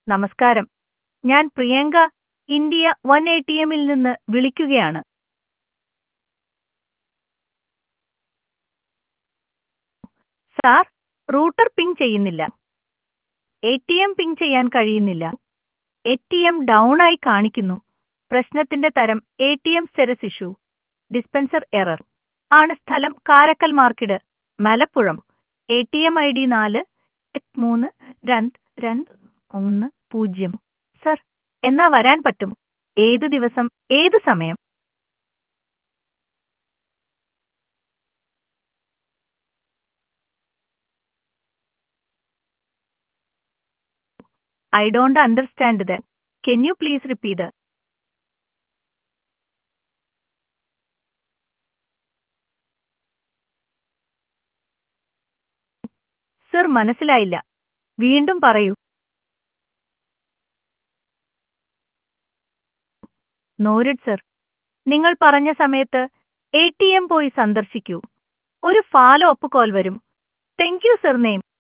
നമസ്കാരം ഞാൻ Priyanka India one A T എമ്മിൽ നിന്ന് വിളിക്കുകയാണ് സാർ റൂട്ടർ പിങ് ചെയ്യുന്നില്ല എ ടി എം പിങ് ചെയ്യാൻ കഴിയുന്നില്ല എ ടി എം ഡൗൺ ആയി കാണിക്കുന്നു പ്രശ്നത്തിന്റെ തരം എ ടി എം സെരസ് ഇഷ്യൂ ഡിസ്പെൻസർ എറർ ആണ് സ്ഥലം Karakkal market Malappuram A T M I D നാല് എട്ട് മൂന്ന് രണ്ട് രണ്ട് ഒന്ന് പൂജ്യം സർ എന്നാ വരാൻ പറ്റും ഏത് ദിവസം ഏത് സമയം I don't understand the can you please repeat sir മനസ്സിലായില്ല വീണ്ടും പറയൂ നോരിഡ് സർ നിങ്ങൾ പറഞ്ഞ സമയത്ത് എ ടി എം പോയി സന്ദർശിക്കൂ ഒരു ഫാലോ അപ്പ് കോൾ വരും താങ്ക് യു സർ നെയിം